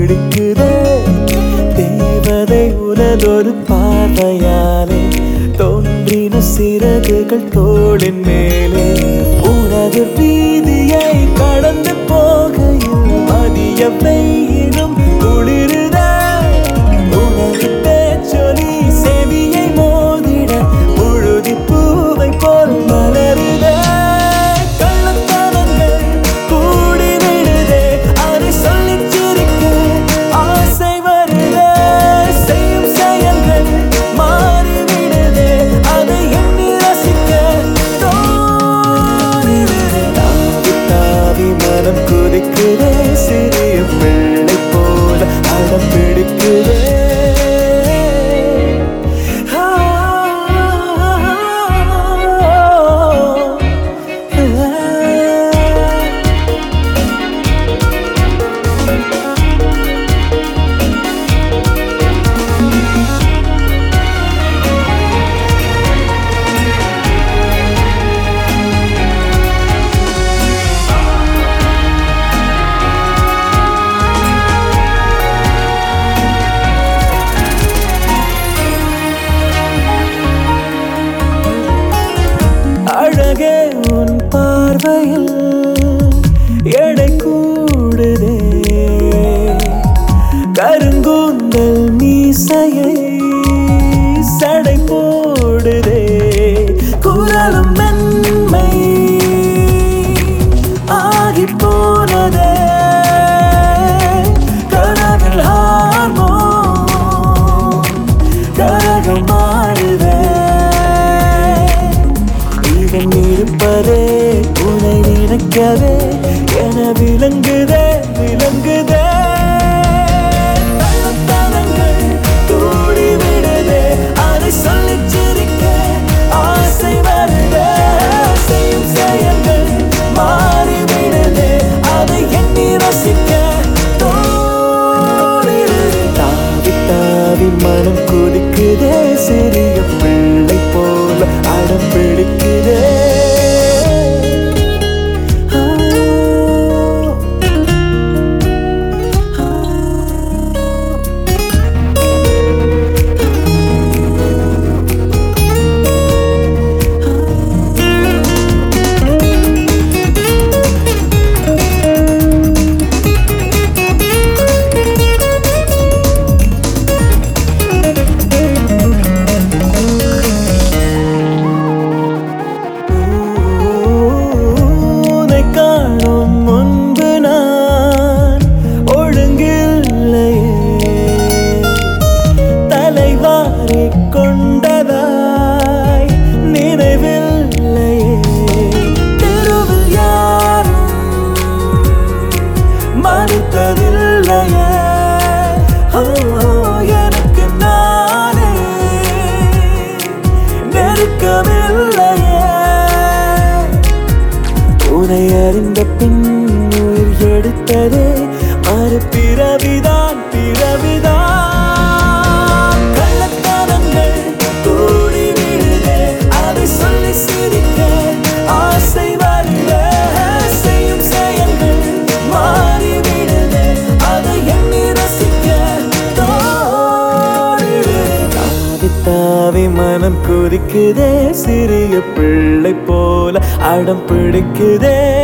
பிடிக்குதே தேவதை உனதொரு பார்வையாலே தோன்றின சிறகுகள் தோளின் மேலே உனது வீதியை கடந்து போகையில் மதிய வெயிலும் குளிருதே உனது பேச்சொலி செவியை மோதிட முழுதி பூவை போல் மலருதே கள்ளத்தனங்கள் கூடி விடுதே அதை சொல்லிச் சிரிக்க ஆசை வருதே செய்யும் செயல்கள் மாறிவிடுதே அதை எண்ணி ரசிக்க தோன்றிடுதே தாவி தாவி மனம் குதிக்குதே சிறிய பிள்ளை போல அடம் பிடிக்குதே அழகே உன் பார்வையில் எடை கூடுதே கருங்கூந்தல் மீசையை சடை போடுதே குரலும் மென்மை ஆகி போனதே கனவில் ஹார்மோன் கரகம் மாறுதே இவன் இருப்பதே உனை நினைக்கவே என விளங்குதே விளங்குதே கள்ளத்தனங்கள் கூடி விடுதே அதை சொல்லிச் சிரிக்க ஆசை வருதே செய்யும் செயல்கள் மாறிவிடுதே அதை எண்ணி ரசிக்க தோணிடுதே தாவி தாவி மனம் குதிக்குதே சிறிய பிள்ளை போல அடம் பிடிக்குதே ஆ, ஆ, உன்னை காணும் முன்பு நான் ஒழுங்கில்லையே தலைவாரி கொண்டதாய் நினைவில்லையே தெருவில் யாரும் மறுத்ததில்லையே ஓ, எனக்கு நானே நெருக்கமில்லையே உனை அறிந்த பின் உயிர் எடுத்ததே மறுபிறவிதான் பிறவிதான் கள்ளத்தனங்கள் கூடி விடுதே அதை சொல்லி சிரிக்க ஆசை வருதே செய்யும் செயல்கள் மாறிவிடுதே அதை எண்ணி ரசிக்க தோணிடுதே தாவி தாவி மனம் குதிக்குதே சிறிய பிள்ளை போல அடம் பிடிக்குதே